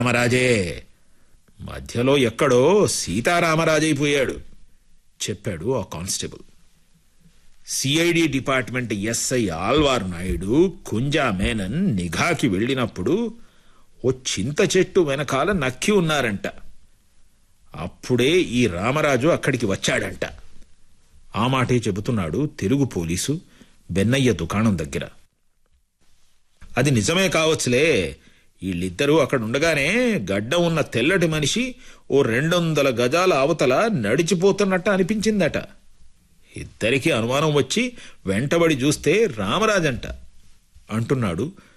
రామరాజే మధ్యలో ఎక్కడో సీతారామరాజైపోయాడు చెప్పాడు ఆ constable C I D department S I Alvar Naidu Kunja Menon నిఘాకి వెళ్ళినప్పుడు ఓ చింత చెట్టు వెనకాల నక్కి ఉన్నారంట అప్పుడే ఈ రామరాజు అక్కడికి వచ్చాడంట ఆ మాటే చెబుతున్నాడు తెలుగు పోలీసు బెన్నయ్య దుకాణం దగ్గర అది నిజమే కావచ్చులే వీళ్ళిద్దరూ అక్కడ ఉండగానే గడ్డ ఉన్న తెల్లటి మనిషి ఓ రెండొందల గజాల అవతల నడిచిపోతున్నట్టు అనిపించిందట ఇద్దరికీ అనుమానం వచ్చి వెంటబడి చూస్తే రామరాజంట అంటున్నాడు